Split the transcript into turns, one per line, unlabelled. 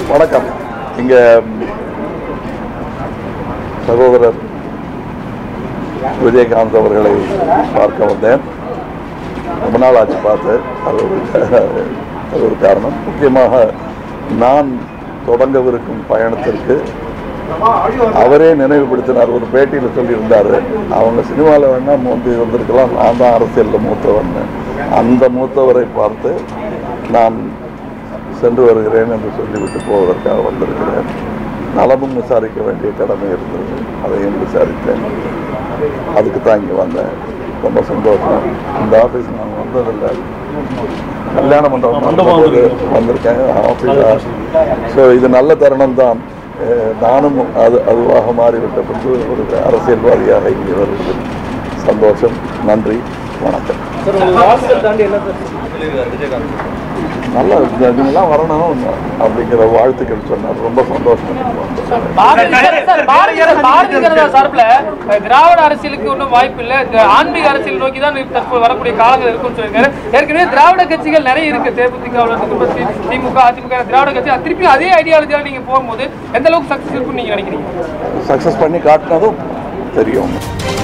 வணக்கம் இங்கே சகோதரர் விஜயகாந்த் அவர்களை பார்க்க வந்தேன் ரொம்ப நாள் ஆச்சு பார்த்து அது ஒரு அது ஒரு காரணம் முக்கியமாக நான் தொடங்கவிருக்கும் பயணத்திற்கு அவரே நினைவுபடுத்தினார் ஒரு பேட்டியில் சொல்லியிருந்தார் அவங்க சினிமாவில் வேணா மூந்தி வந்திருக்கலாம் நான் தான் அரசியலில் மூத்தவன் அந்த மூத்தவரை பார்த்து நான் சென்று வருகிறேன் என்று சொல்லிவிட்டு போவதற்காக வந்திருக்கிறேன் நலமும் விசாரிக்க வேண்டிய கடமை இருந்தது அதையும் விசாரித்தேன் அதுக்கு தான் இங்கே வந்தேன் ரொம்ப சந்தோஷம் இந்த ஆஃபீஸ் நான் வந்ததில்லை கல்யாண மண்டபம் வந்தபோது வந்திருக்கேன் ஆஃபீஸ் ஸோ இது நல்ல தருணம் தான் அஹ் நானும் அது அதுவாக மாறிவிட்ட பின்பு ஒரு அரசியல்வாதியாக இங்கே வருவது சந்தோஷம் நன்றி வணக்கம்
சார் உங்க வாழ்க்கை தாண்டி என்ன சார்
நல்லா இந்த- நீங்களாம் வரணும் அப்படிங்கிற வாழ்த்துக்கள் சொன்னார் ரொம்ப சந்தோஷம்
பாரதிய சார், பாரதிய பாரதிய ஜனதா சார்பில் அஹ், திராவிட அரசியலுக்கு ஒன்றும் வாய்ப்பு இல்லை இந்த ஆன்மீக அரசியல் நோக்கி தான் தற்போது வரக்கூடிய காலங்கள் இருக்குன்னு சொல்லியிருக்காரு ஏற்கனவே திராவிட கட்சிகள் நிறைய இருக்கு தேமுதிக திமுக அதிமுக திராவிட கட்சி திருப்பி அதே ஐடியாலஜியால நீங்க போகும்போது எந்த அளவுக்கு சக்சஸ் இருக்குன்னு நீங்க நினைக்கிறீங்க
சக்ஸஸ் பண்ணி காட்டினதும் தெரியும்